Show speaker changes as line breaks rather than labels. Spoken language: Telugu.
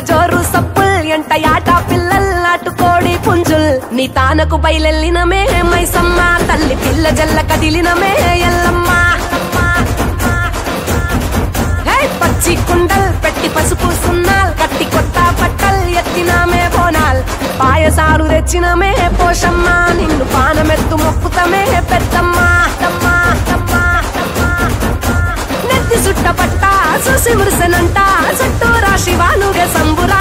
జోరు సప్పుల్ ఎంట యాట పిల్లల్ నాటుకోడి పుంజుల్ నీ తానకు బయలెల్లినమే మైసమ్మ తల్లి పిల్ల జల్ల కదిలినమే ఎల్లమ్మ హే, పచ్చి కుండల్ పెట్టి పసుపు సున్నాల్ కట్టి కొత్త పట్టల్ ఎత్తినామే బోనాల్ పాయసాలు తెచ్చినమే పోషమ్మ నిన్ను పానమెత్తు మొక్కుతమే పెద్దమ్మ తమ్మ, తమ్మ, తమ్మ. నెత్తి సుట్ట పట్ట సుసి మురిసెనంట చుట్టూ రాశి వాలుగే సంబురా